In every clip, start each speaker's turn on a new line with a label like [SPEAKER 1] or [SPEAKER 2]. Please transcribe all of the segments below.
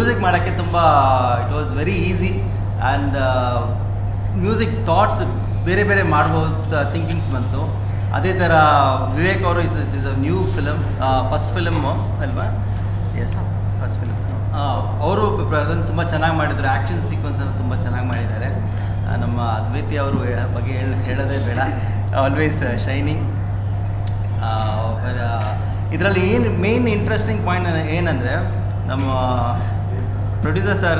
[SPEAKER 1] music ಮಾಡೋಕ್ಕೆ ತುಂಬ it was very easy and music thoughts ಬೇರೆ ಬೇರೆ ಮಾಡ್ಬೋದು ಥಿಂಕಿಂಗ್ಸ್ ಬಂತು ಅದೇ ಥರ ವಿವೇಕ್ ಅವರು is is a new film first film ಅಲ್ವಾ ಎಸ್ ಫಸ್ಟ್ ಫಿಲಮ್ ಅವರು ತುಂಬ ಚೆನ್ನಾಗಿ ಮಾಡಿದ್ದಾರೆ ಆ್ಯಕ್ಷನ್ ಸೀಕ್ವೆನ್ಸನ್ನು ತುಂಬ ಚೆನ್ನಾಗಿ ಮಾಡಿದ್ದಾರೆ ಆ, ನಮ್ಮ ಅದ್ವೈತಿ ಅವರು ಬಗ್ಗೆ ಹೇಳ ಹೇಳೋದೇ ಬೇಡ ಆಲ್ವೇಸ್ ಶೈನಿಂಗ್ ಇದರಲ್ಲಿ ಏನು ಮೇನ್ ಇಂಟ್ರೆಸ್ಟಿಂಗ್ ಪಾಯಿಂಟ್ ಏನಂದರೆ ನಮ್ಮ ಪ್ರೊಡ್ಯೂಸರ್ ಸರ್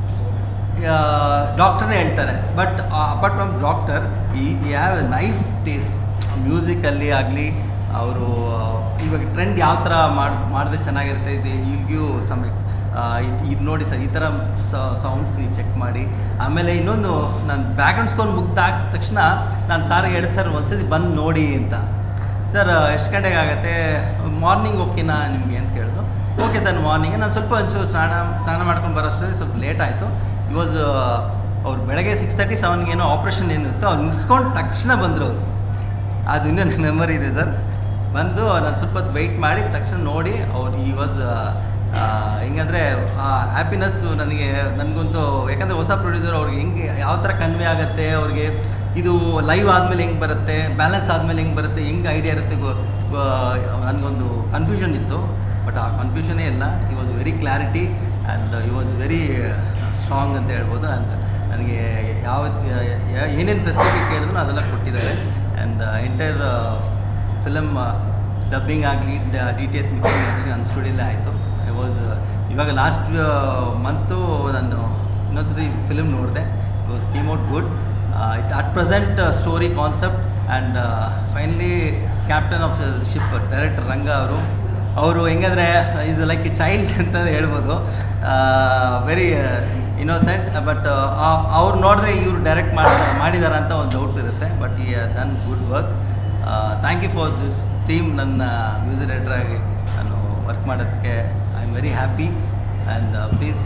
[SPEAKER 1] ಡಾಕ್ಟರ್ನೇ ಹೇಳ್ತಾರೆ but apart from doctor he have nice taste ಮ್ಯೂಸಿಕಲ್ಲಿ ಆಗಲಿ ಅವರು ಇವಾಗ ಟ್ರೆಂಡ್ ಯಾವ ಥರ ಮಾಡಿ ಮಾಡಿದ್ರೆ ಚೆನ್ನಾಗಿರುತ್ತೆ ಇದು ಈಗಿಯೂ ಸಮ್ ಇದು ನೋಡಿ ಸರ್ ಈ ಥರ ಸೌಂಡ್ಸ್ ನೀವು ಚೆಕ್ ಮಾಡಿ ಆಮೇಲೆ ಇನ್ನೊಂದು ನಾನು ಬ್ಯಾಕ್ಗ್ರೌಂಡ್ ಸ್ಕೋರ್ ಮುಗ್ದಾದ ತಕ್ಷಣ ನಾನು ಸಾರಿಗೆ ಹೇಳಿದೆ ಸರ್ ಒಂದ್ಸತಿ ಬಂದು ನೋಡಿ ಅಂತ ಸರ್ ಎಷ್ಟು ಗಂಟೆಗೆ ಆಗುತ್ತೆ ಮಾರ್ನಿಂಗ್ ಓಕೆನಾ ನಿಮಗೆ ಅಂತ ಕೇಳಿದ್ರು ಓಕೆ ಸರ್ ಮಾರ್ನಿಂಗ್ ನಾನು ಸ್ವಲ್ಪ ಒಂಚೂರು ಸ್ನಾನ ಸ್ನಾನ ಮಾಡ್ಕೊಂಡು ಬರೋಷ್ಟರಲ್ಲಿ ಸ್ವಲ್ಪ ಲೇಟ್ ಆಯಿತು ಇವಾಸ್ ಅವ್ರು ಬೆಳಗ್ಗೆ ಸಿಕ್ಸ್ ತರ್ಟಿ ಸೆವೆನ್ಗೆ ಏನೋ ಆಪ್ರೇಷನ್ ಏನಿರುತ್ತೋ ಅವ್ರು ಮುಗಿಸ್ಕೊಂಡು ತಕ್ಷಣ ಬಂದರು ಅವರು ಅದು ಇನ್ನೂ ನನ್ನ ಮೆಮರಿ ಇದೆ ಸರ್ ಬಂದು ನಾನು ಸ್ವಲ್ಪ ಹೊತ್ತು ವೆಯ್ಟ್ ಮಾಡಿ ತಕ್ಷಣ ನೋಡಿ ಅವ್ರು ಈ ವಾಸ್ ಹೆಂಗಂದರೆ ಆ ಹ್ಯಾಪಿನೆಸ್ಸು ನನಗೆ ನನಗಂತೂ ಯಾಕಂದರೆ ಹೊಸ ಪ್ರೊಡ್ಯೂಸರ್ ಅವ್ರಿಗೆ ಹೆಂಗೆ ಯಾವ ಥರ ಕನ್ವೆ ಆಗುತ್ತೆ ಅವ್ರಿಗೆ ಇದು ಲೈವ್ ಆದಮೇಲೆ ಹೆಂಗೆ ಬರುತ್ತೆ ಬ್ಯಾಲೆನ್ಸ್ ಆದಮೇಲೆ ಹೆಂಗೆ ಬರುತ್ತೆ ಹೆಂಗೆ ಐಡಿಯಾ ಇರುತ್ತೆ ಗೊ- ಗೊ- ನನಗೊಂದು ಕನ್ಫ್ಯೂಷನ್ ಇತ್ತು ಬಟ್ ಆ ಕನ್ಫ್ಯೂಷನೇ ಇಲ್ಲ he was very clarity and he was very strong ಅಂತ ಹೇಳ್ಬೋದು ಆ್ಯಂಡ್ ನನಗೆ ಯಾವ ಏನೇನು ಫೆಸಿಲಿಟಿ ಕೇಳಿದ್ರು ಅದೆಲ್ಲ ಕೊಟ್ಟಿದ್ದಾರೆ ಆ್ಯಂಡ್ ಎಂಟೈರ್ ಫಿಲಮ್ ಡಬ್ಬಿಂಗ್ ಆಗಲಿ ಡಿ ಟಿ ಎಸ್ ಮಿಕ್ಸಿಂಗ್ ಆಗಲಿ ನನ್ನ ಸ್ಟುಡಿಯೋಲ್ಲೇ ಆಯಿತು ಐ ವಾಸ್ ಇವಾಗ ಲಾಸ್ಟ್ ಮಂತು ನಾನು ಇನ್ನೊಂದ್ಸತಿ ಫಿಲ್ಮ್ ನೋಡಿದೆ it was came out good it at present story concept and finally captain of ship director Ranga ಅವರು ಅವರು ಹೆಂಗಂದರೆ ಈಸ್ ಲೈಕ್ ಎ ಚೈಲ್ಡ್ ಅಂತ ಹೇಳ್ಬೋದು ವೆರಿ ಇನ್ನೋಸೆಂಟ್ ಬಟ್ ಅವ್ರು ನೋಡಿದ್ರೆ ಇವ್ರು ಡೈರೆಕ್ಟ್ ಮಾಡಿ ಮಾಡಿದಾರ ಅಂತ ಒಂದು ಡೌಟ್ ಇರುತ್ತೆ but he done good work thank you for this team ನನ್ನ ಮ್ಯೂಸಿಕ್ ಡೈರೆಕ್ಟರ್ ಆಗಿ ನಾನು ವರ್ಕ್ ಮಾಡೋದಕ್ಕೆ I am very happy and please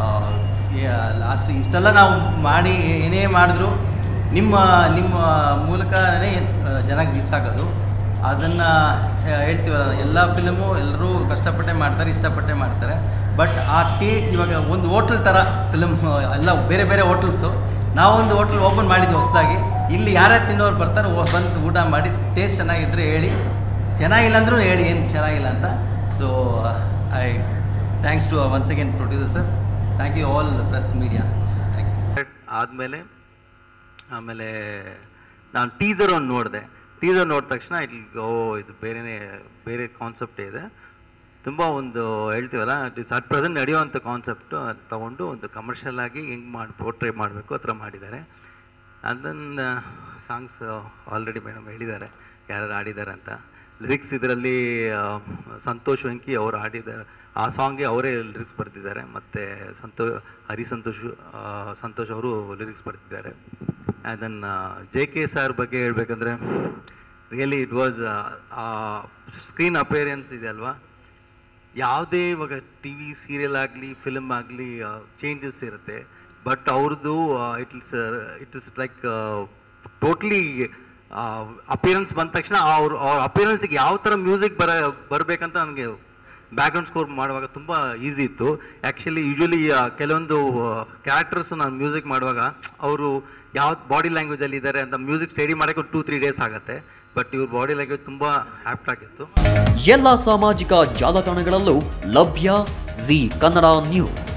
[SPEAKER 1] last ಇಷ್ಟೆಲ್ಲ ನಾವು ಮಾಡಿ ಏನೇ ಮಾಡಿದ್ರು ನಿಮ್ಮ ನಿಮ್ಮ ಮೂಲಕನೇ ಜನಕ್ಕೆ ರೀಚ್ ಆಗೋದು ಅದನ್ನು ಹೇಳ್ತೀವಲ್ಲ ಎಲ್ಲ ಫಿಲಮು ಎಲ್ಲರೂ ಕಷ್ಟಪಟ್ಟೆ ಮಾಡ್ತಾರೆ ಇಷ್ಟಪಟ್ಟೆ ಮಾಡ್ತಾರೆ ಬಟ್ ಆ ಟೇ ಇವಾಗ ಒಂದು ಹೋಟ್ಲ್ ಥರ ಫಿಲಮ್ ಎಲ್ಲ ಬೇರೆ ಬೇರೆ ಹೋಟ್ಲ್ಸು ನಾವೊಂದು ಹೋಟ್ಲ್ ಓಪನ್ ಮಾಡಿದ್ವಿ ಹೊಸದಾಗಿ ಇಲ್ಲಿ ಯಾರ್ಯಾರು ತಿನ್ನೋರು ಬರ್ತಾರೆ ಓ- ಬಂದು ಊಟ ಮಾಡಿ ಟೇಸ್ಟ್ ಚೆನ್ನಾಗಿದ್ದರೆ ಹೇಳಿ ಚೆನ್ನಾಗಿಲ್ಲ ಅಂದರೂ ಹೇಳಿ ಏನು ಚೆನ್ನಾಗಿಲ್ಲ ಅಂತ so I thanks to once again producer sir thank you all press media thank you
[SPEAKER 2] ಆದಮೇಲೆ ಆಮೇಲೆ ನಾನು ಟೀಸರ್ ಒಂದು ನೋಡಿದೆ ಟೀಸರ್ ನೋಡಿದ ತಕ್ಷಣ ಇಲ್ಲಿ ಓ ಇದು ಬೇರೆನೇ ಬೇರೆ ಕಾನ್ಸೆಪ್ಟೇ ಇದೆ ತುಂಬ ಒಂದು ಹೇಳ್ತೀವಲ್ಲ ಇಟ್ ಇಸ್ ಅಟ್ ಪ್ರೆಸೆಂಟ್ ನಡೆಯುವಂಥ ಕಾನ್ಸೆಪ್ಟು ಅದು ತೊಗೊಂಡು ಒಂದು ಕಮರ್ಷಿಯಲ್ ಆಗಿ ಹೆಂಗೆ ಮಾಡಿ ಪೋರ್ಟ್ರೇ ಮಾಡಬೇಕು ಆ ಥರ ಮಾಡಿದ್ದಾರೆ ಅದನ್ನು ಸಾಂಗ್ಸ್ ಆಲ್ರೆಡಿ ಮೇಡಮ್ ಹೇಳಿದ್ದಾರೆ ಯಾರು ಆಡಿದ್ದಾರೆ ಅಂತ ಲಿರಿಕ್ಸ್ ಇದರಲ್ಲಿ ಸಂತೋಷ್ ವೆಂಕಿ ಅವರು ಆಡಿದ್ದಾರೆ ಆ ಸಾಂಗ್ಗೆ ಅವರೇ ಲಿರಿಕ್ಸ್ ಬರೆದಿದ್ದಾರೆ ಮತ್ತು ಸಂತೋ ಹರಿ ಸಂತೋಷ್ ಆ, ಸಂತೋಷ್ ಅವರು ಲಿರಿಕ್ಸ್ ಬರೆದಿದ್ದಾರೆ ಅದನ್ನು ಜೆ ಕೆ ಸರ್ ಬಗ್ಗೆ ಹೇಳ್ಬೇಕಂದ್ರೆ really it was screen appearance ಇದೆ ಅಲ್ವಾ ಯಾವುದೇ ಇವಾಗ ಟಿ ವಿ ಸೀರಿಯಲ್ ಆಗಲಿ ಫಿಲ್ಮ್ ಆಗಲಿ ಚೇಂಜಸ್ ಇರುತ್ತೆ ಬಟ್ ಅವ್ರದ್ದು it is it is like totally appearance ಬಂದ ತಕ್ಷಣ ಅವ್ರ ಅವ್ರ ಅಪಿಯರೆನ್ಸಿಗೆ ಯಾವ ಥರ ಮ್ಯೂಸಿಕ್ ಬರ ಬರಬೇಕಂತ ನನಗೆ ಬ್ಯಾಕ್ಗ್ರೌಂಡ್ ಸ್ಕೋರ್ ಮಾಡುವಾಗ ತುಂಬ ಈಸಿ ಇತ್ತು ಆ್ಯಕ್ಚುಲಿ ಯೂಶ್ವಲಿ ಕೆಲವೊಂದು ಕ್ಯಾರೆಕ್ಟರ್ಸ್ ನಾನು ಮ್ಯೂಸಿಕ್ ಮಾಡುವಾಗ ಅವರು ಯಾವ ಬಾಡಿ ಲ್ಯಾಂಗ್ವೇಜಲ್ಲಿ ಇದ್ದಾರೆ ಅಂತ ಮ್ಯೂಸಿಕ್ ಸ್ಟಡಿ ಮಾಡೋಕ್ಕೆ ಟೂ ತ್ರೀ ಡೇಸ್ ಆಗುತ್ತೆ ಬಟ್ ಇವ್ರ ಬಾಡಿ ಲ್ಯಾಂಗ್ವೇಜ್ ತುಂಬ ಆ್ಯಪ್ಟ್ ಆಗಿತ್ತು
[SPEAKER 3] ಎಲ್ಲ ಸಾಮಾಜಿಕ ಜಾಲತಾಣಗಳಲ್ಲೂ ಲಭ್ಯ ಜಿ ಕನ್ನಡ ನ್ಯೂಸ್